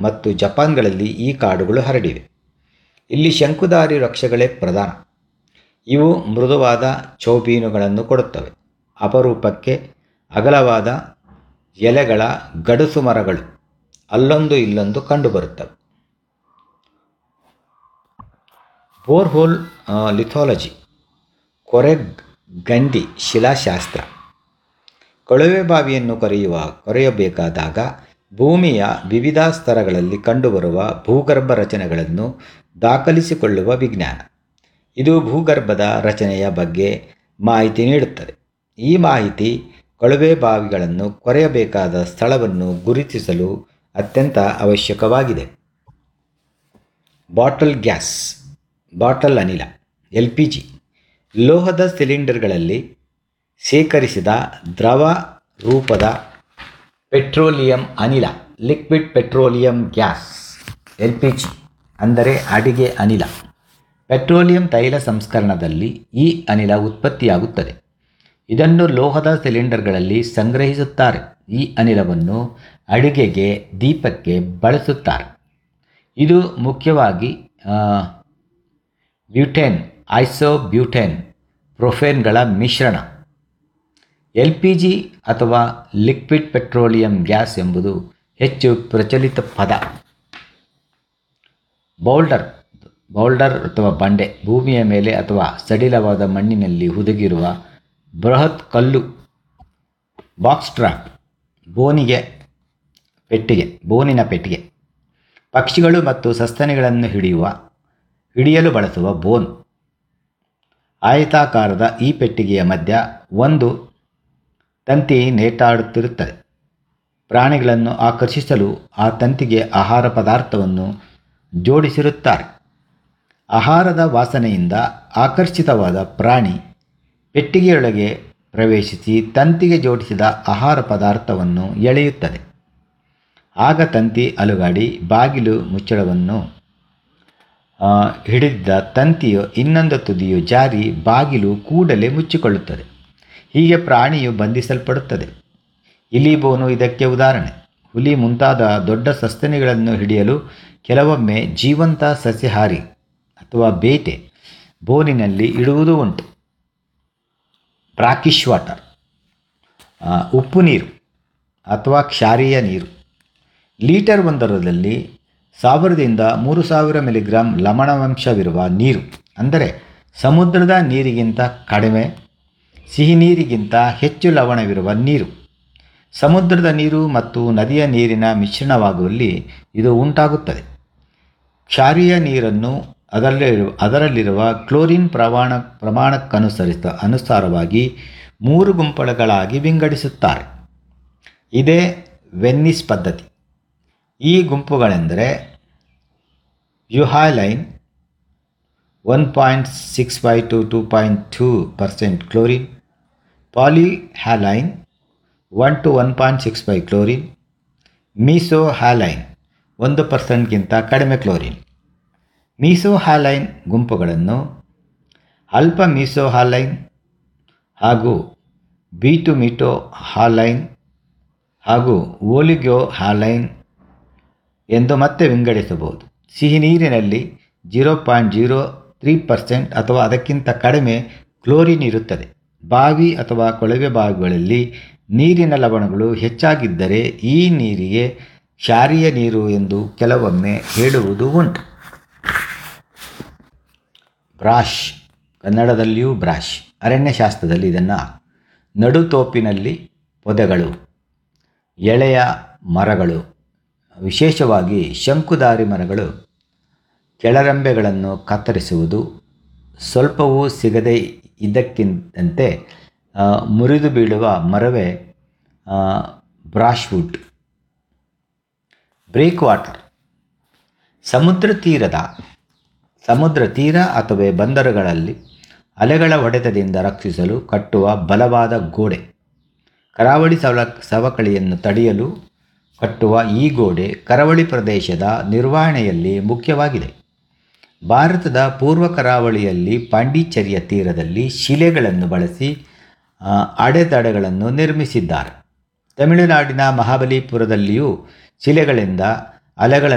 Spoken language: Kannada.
ಮತ್ತು ಜಪಾನ್ಗಳಲ್ಲಿ ಈ ಕಾಡುಗಳು ಹರಡಿವೆ ಇಲ್ಲಿ ಶಂಕುಧಾರಿ ವೃಕ್ಷಗಳೇ ಪ್ರಧಾನ ಇವು ಮೃದುವಾದ ಚೌಬೀನುಗಳನ್ನು ಕೊಡುತ್ತವೆ ಅಪರೂಪಕ್ಕೆ ಅಗಲವಾದ ಎಲೆಗಳ ಗಡುಸು ಮರಗಳು ಅಲ್ಲೊಂದು ಇಲ್ಲೊಂದು ಕಂಡುಬರುತ್ತವೆ ಬೋರ್ಹೋಲ್ ಲಿಥಾಲಜಿ ಕೊರೆ ಗಂಡಿ ಶಿಲಾಶಾಸ್ತ್ರ ಕೊಳವೆ ಬಾವಿಯನ್ನು ಕೊರೆಯುವ ಕೊರೆಯಬೇಕಾದಾಗ ಭೂಮಿಯ ವಿವಿಧ ಸ್ತರಗಳಲ್ಲಿ ಕಂಡುಬರುವ ಭೂಗರ್ಭ ರಚನೆಗಳನ್ನು ದಾಖಲಿಸಿಕೊಳ್ಳುವ ವಿಜ್ಞಾನ ಇದು ಭೂಗರ್ಭದ ರಚನೆಯ ಬಗ್ಗೆ ಮಾಹಿತಿ ನೀಡುತ್ತದೆ ಈ ಮಾಹಿತಿ ಕೊಳವೆ ಬಾವಿಗಳನ್ನು ಕೊರೆಯಬೇಕಾದ ಸ್ಥಳವನ್ನು ಗುರುತಿಸಲು ಅತ್ಯಂತ ಅವಶ್ಯಕವಾಗಿದೆ ಬಾಟಲ್ ಗ್ಯಾಸ್ ಬಾಟಲ್ ಅನಿಲ ಎಲ್ ಪಿ ಜಿ ಲೋಹದ ಸಿಲಿಂಡರ್ಗಳಲ್ಲಿ ಶೇಖರಿಸಿದ ದ್ರವ ರೂಪದ ಪೆಟ್ರೋಲಿಯಂ ಅನಿಲ liquid petroleum gas L P G ಅಂದರೆ ಅಡಿಗೆ ಅನಿಲ ಪೆಟ್ರೋಲಿಯಂ ತೈಲ ಸಂಸ್ಕರಣದಲ್ಲಿ ಈ ಅನಿಲ ಉತ್ಪತ್ತಿಯಾಗುತ್ತದೆ ಇದನ್ನು ಲೋಹದ ಸಿಲಿಂಡರ್ಗಳಲ್ಲಿ ಸಂಗ್ರಹಿಸುತ್ತಾರೆ ಈ ಅನಿಲವನ್ನು ಅಡಿಗೆಗೆ ದೀಪಕ್ಕೆ ಬಳಸುತ್ತಾರೆ ಇದು ಮುಖ್ಯವಾಗಿ ಬ್ಯೂಟೇನ್ ಐಸೋಬ್ಯೂಟೇನ್ ಪ್ರೊಫೇನ್ಗಳ ಮಿಶ್ರಣ ಎಲ್ ಪಿ ಜಿ ಅಥವಾ ಲಿಕ್ವಿಡ್ ಪೆಟ್ರೋಲಿಯಂ ಗ್ಯಾಸ್ ಎಂಬುದು ಹೆಚ್ಚು ಪ್ರಚಲಿತ ಪದ ಬೌಲ್ಡರ್ ಬೌಲ್ಡರ್ ಅಥವಾ ಬಂಡೆ ಭೂಮಿಯ ಮೇಲೆ ಅಥವಾ ಸಡಿಲವಾದ ಮಣ್ಣಿನಲ್ಲಿ ಹುದುಗಿರುವ ಬೃಹತ್ ಕಲ್ಲು ಬಾಕ್ಸ್ ಟ್ರಾಪ್ ಬೋನಿಗೆ ಪೆಟ್ಟಿಗೆ ಬೋನಿನ ಪೆಟ್ಟಿಗೆ ಪಕ್ಷಿಗಳು ಮತ್ತು ಸಸ್ತನಿಗಳನ್ನು ಹಿಡಿಯುವ ಹಿಡಿಯಲು ಬಳಸುವ ಬೋನ್ ಆಯತಾಕಾರದ ಈ ಪೆಟ್ಟಿಗೆಯ ಮಧ್ಯ ಒಂದು ತಂತಿ ನೇತಾಡುತ್ತಿರುತ್ತದೆ ಪ್ರಾಣಿಗಳನ್ನು ಆಕರ್ಷಿಸಲು ಆ ತಂತಿಗೆ ಆಹಾರ ಪದಾರ್ಥವನ್ನು ಜೋಡಿಸಿರುತ್ತಾರೆ ಆಹಾರದ ವಾಸನೆಯಿಂದ ಆಕರ್ಷಿತವಾದ ಪ್ರಾಣಿ ಪೆಟ್ಟಿಗೆಯೊಳಗೆ ಪ್ರವೇಶಿಸಿ ತಂತಿಗೆ ಜೋಡಿಸಿದ ಆಹಾರ ಪದಾರ್ಥವನ್ನು ಎಳೆಯುತ್ತದೆ ಆಗ ತಂತಿ ಅಲುಗಾಡಿ ಬಾಗಿಲು ಮುಚ್ಚಳವನ್ನು ಹಿಡಿದ ತಂತಿಯು ಇನ್ನೊಂದು ತುದಿಯು ಜಾರಿ ಬಾಗಿಲು ಕೂಡಲೇ ಮುಚ್ಚಿಕೊಳ್ಳುತ್ತದೆ ಹೀಗೆ ಪ್ರಾಣಿಯು ಬಂಧಿಸಲ್ಪಡುತ್ತದೆ ಇಲಿ ಬೋನು ಇದಕ್ಕೆ ಉದಾಹರಣೆ ಹುಲಿ ಮುಂತಾದ ದೊಡ್ಡ ಸಸ್ತನಿಗಳನ್ನು ಹಿಡಿಯಲು ಕೆಲವೊಮ್ಮೆ ಜೀವಂತ ಸಸ್ಯಹಾರಿ ಅಥವಾ ಬೇಟೆ ಬೋನಿನಲ್ಲಿ ಇಡುವುದೂ ಉಂಟು ಬ್ರಾಕಿಶ್ ವಾಟರ್ ಉಪ್ಪು ನೀರು ಅಥವಾ ಕ್ಷಾರೀಯ ನೀರು ಲೀಟರ್ ಒಂದರದಲ್ಲಿ ಸಾವಿರದಿಂದ ಮೂರು ಸಾವಿರ ಮಿಲಿಗ್ರಾಂ ಲವಣಾಂಶವಿರುವ ನೀರು ಅಂದರೆ ಸಮುದ್ರದ ನೀರಿಗಿಂತ ಕಡಿಮೆ ಸಿಹಿ ನೀರಿಗಿಂತ ಹೆಚ್ಚು ಲವಣವಿರುವ ನೀರು ಸಮುದ್ರದ ನೀರು ಮತ್ತು ನದಿಯ ನೀರಿನ ಮಿಶ್ರಣವಾಗುವಲ್ಲಿ ಇದು ಉಂಟಾಗುತ್ತದೆ ಕ್ಷಾರೀಯ ನೀರನ್ನು ಅದರಲ್ಲಿರುವ ಅದರಲ್ಲಿರುವ ಕ್ಲೋರಿನ್ ಪ್ರಮಾಣ ಪ್ರಮಾಣಕ್ಕನುಸರಿಸ ಅನುಸಾರವಾಗಿ ಮೂರು ಗುಂಪುಗಳಾಗಿ ವಿಂಗಡಿಸುತ್ತಾರೆ ಇದೇ ವೆನ್ನಿಸ್ ಪದ್ಧತಿ ಈ ಗುಂಪುಗಳೆಂದರೆ euhaline one point six five to two point two percent chlorine polyhaline one to one point six five chlorine mesohaline ಒಂದು ಪರ್ಸೆಂಟ್ಗಿಂತ ಕಡಿಮೆ ಕ್ಲೋರಿನ್ ಮೀಸೋ ಹ್ಯಾಲೈನ್ ಗುಂಪುಗಳನ್ನು ಅಲ್ಪ ಮೀಸೋ ಹಾಲೈನ್ ಹಾಗೂ ಬೀಟು ಮೀಟೋ ಹಾಲೈನ್ ಹಾಗೂ ಓಲಿಗ್ಯೋ ಹಾಲೈನ್ ಎಂದು ಮತ್ತೆ ವಿಂಗಡಿಸಬಹುದು ಸಿಹಿ ನೀರಿನಲ್ಲಿ zero point zero three percent ಅಥವಾ ಅದಕ್ಕಿಂತ ಕಡಿಮೆ ಕ್ಲೋರಿನ್ ಇರುತ್ತದೆ ಬಾವಿ ಅಥವಾ ಕೊಳವೆ ಬಾವಿಗಳಲ್ಲಿ ನೀರಿನ ಲವಣಗಳು ಹೆಚ್ಚಾಗಿದ್ದರೆ ಈ ನೀರಿಗೆ ಕ್ಷಾರೀಯ ನೀರು ಎಂದು ಕೆಲವೊಮ್ಮೆ ಹೇಳುವುದು ಉಂಟು ಬ್ರಾಷ್ ಕನ್ನಡದಲ್ಲಿಯೂ ಬ್ರಾಷ್ ಅರಣ್ಯಶಾಸ್ತ್ರದಲ್ಲಿ ಇದನ್ನು ನಡುತೋಪಿನಲ್ಲಿ ಪೊದೆಗಳು ಎಳೆಯ ಮರಗಳು ವಿಶೇಷವಾಗಿ ಶಂಕುಧಾರಿ ಮರಗಳು ಕೆಳರಂಬೆಗಳನ್ನು ಕತ್ತರಿಸುವುದು ಸ್ವಲ್ಪವೂ ಸಿಗದೇ ಇದ್ದಕ್ಕಿಂತೆ ಮುರಿದು ಬೀಳುವ ಮರವೇ ಬ್ರಾಶ್ವುಡ್ ಬ್ರೇಕ್ ವಾಟರ್ ಸಮುದ್ರ ತೀರದ ಸಮುದ್ರ ತೀರ ಅಥವಾ ಬಂದರುಗಳಲ್ಲಿ ಅಲೆಗಳ ಹೊಡೆತದಿಂದ ರಕ್ಷಿಸಲು ಕಟ್ಟುವ ಬಲವಾದ ಗೋಡೆ ಕರಾವಳಿ ಸವಳ ಸವಕಳಿಯನ್ನು ತಡೆಯಲು ಕಟ್ಟುವ ಈ ಗೋಡೆ ಕರಾವಳಿ ಪ್ರದೇಶದ ನಿರ್ವಹಣೆಯಲ್ಲಿ ಮುಖ್ಯವಾಗಿದೆ ಭಾರತದ ಪೂರ್ವ ಕರಾವಳಿಯಲ್ಲಿ ಪಾಂಡಿಚೇರಿಯ ತೀರದಲ್ಲಿ ಶಿಲೆಗಳನ್ನು ಬಳಸಿ ಅಡೆತಡೆಗಳನ್ನು ನಿರ್ಮಿಸಿದ್ದಾರೆ ತಮಿಳುನಾಡಿನ ಮಹಾಬಲಿಪುರದಲ್ಲಿಯೂ ಶಿಲೆಗಳಿಂದ ಅಲೆಗಳನ್ನು